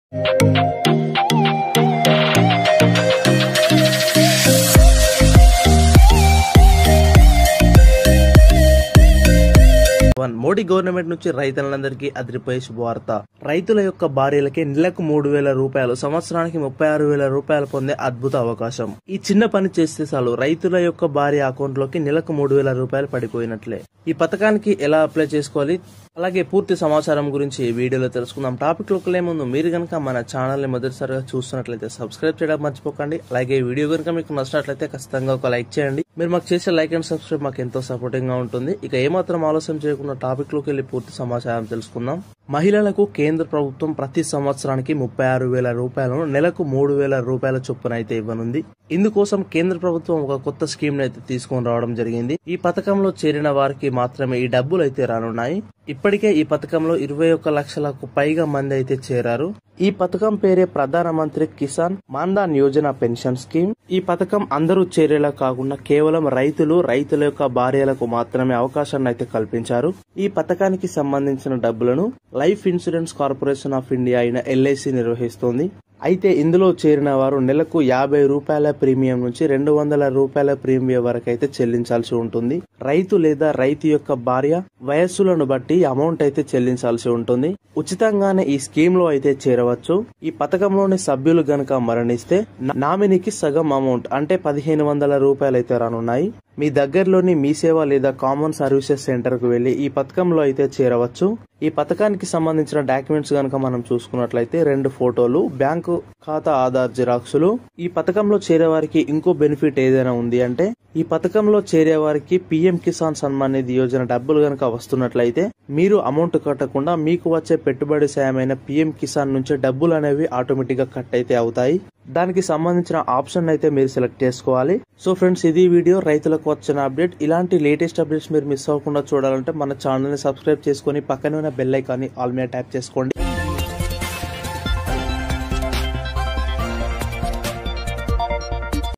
one Modi government నుంచి రైతులందరికీ అదిరిపోయే శుభవార్త రైతుల యొక్క భార్యలకి నెలకు మూడు వేల రూపాయలు సంవత్సరానికి ముప్పై ఆరు వేల రూపాయలు పొందే అద్భుత అవకాశం ఈ చిన్న పని చేస్తే చాలు రైతుల యొక్క భార్య అకౌంట్ లోకి నెలకు మూడు వేల రూపాయలు పడిపోయినట్లే ఈ పథకానికి ఎలా అప్లై చేసుకోవాలి అలాగే పూర్తి సమాచారం గురించి ఈ వీడియోలో తెలుసుకుందాం టాపిక్ లోకి ముందు మీరు కనుక మన ఛానల్ ని మొదటిసారిగా చూస్తున్నట్లయితే సబ్స్క్రైబ్ చేయడం మర్చిపోకండి అలాగే ఈ వీడియో కనుక మీకు నచ్చినట్లయితే ఖచ్చితంగా ఒక లైక్ చేయండి మీరు మాకు చేసే లైక్ అండ్ సబ్స్క్రైబ్ మాకు ఎంతో సపోర్టింగ్ గా ఉంటుంది ఇక ఏమాత్రం ఆలస్యం చేయకుండా టాపిక్ లోకి వెళ్లి పూర్తి సమాచారం తెలుసుకుందాం మహిళలకు కేంద్ర ప్రభుత్వం ప్రతి సంవత్సరానికి ముప్పై ఆరు వేల రూపాయలను నెలకు మూడు వేల రూపాయల చొప్పున అయితే ఇవ్వనుంది ఇందుకోసం కేంద్ర ప్రభుత్వం ఒక కొత్త స్కీమ్ అయితే తీసుకొని రావడం జరిగింది ఈ పథకంలో చేరిన వారికి మాత్రమే ఈ డబ్బులు అయితే రానున్నాయి ఇప్పటికే ఈ పథకంలో ఇరవై ఒక్క లక్షలకు పైగా మంది అయితే చేరారు ఈ పథకం పేరే ప్రధాన మంత్రి కిసాన్ మాన్ధాన్ యోజన పెన్షన్ స్కీమ్ ఈ పథకం అందరూ చేరేలా కాకుండా కేవలం రైతులు రైతుల యొక్క భార్యలకు మాత్రమే అవకాశాన్ని అయితే కల్పించారు ఈ పథకానికి సంబంధించిన డబ్బులను life insurance corporation of India అయిన ఎల్ఐసి నిర్వహిస్తోంది అయితే ఇందులో చేరిన వారు నెలకు యాభై రూపాయల ప్రీమియం నుంచి రెండు వందల రూపాయల ప్రీమియం వరకు అయితే చెల్లించాల్సి ఉంటుంది రైతు లేదా రైతు యొక్క భార్య వయస్సులను బట్టి అమౌంట్ అయితే చెల్లించాల్సి ఉంటుంది ఉచితంగానే ఈ స్కీమ్ లో అయితే చేరవచ్చు ఈ పథకంలోని సభ్యులు గనక మరణిస్తే నామినీకి సగం అమౌంట్ అంటే పదిహేను వందల రూపాయలు అయితే రానున్నాయి మీ దగ్గరలోని మీ సేవ లేదా కామన్ సర్వీసెస్ సెంటర్ కు వెళ్లి ఈ పథకంలో అయితే చేరవచ్చు ఈ పథకానికి సంబంధించిన డాక్యుమెంట్స్ గనక మనం చూసుకున్నట్లయితే రెండు ఫోటోలు బ్యాంకు ఖాతా ఆధార్ జిరాక్సులు ఈ పథకంలో చేరే వారికి ఇంకో బెనిఫిట్ ఏదైనా ఉంది అంటే ఈ పథకంలో చేరే వారికి పిఎం కిసాన్ సన్మాన్ నిధి యోజన డబ్బులు గనక వస్తున్నట్లయితే మీరు అమౌంట్ కట్టకుండా మీకు వచ్చే పెట్టుబడి సాయమైన పిఎం కిసాన్ నుంచి డబ్బులు అనేవి ఆటోమేటిక్ గా కట్ అయితే అవుతాయి దానికి సంబంధించిన ఆప్షన్ అయితే మీరు సెలెక్ట్ చేసుకోవాలి సో ఫ్రెండ్స్ ఇది వీడియో రైతులకు వచ్చిన అప్డేట్ ఇలాంటి లేటెస్ట్ అప్డేట్స్ మీరు మిస్ అవ్వకుండా చూడాలంటే మన ఛానల్ ని సబ్స్క్రైబ్ చేసుకుని పక్కనే ఉన్న బెల్ ఐకాన్ని ఆల్ మీద ట్యాప్ చేసుకోండి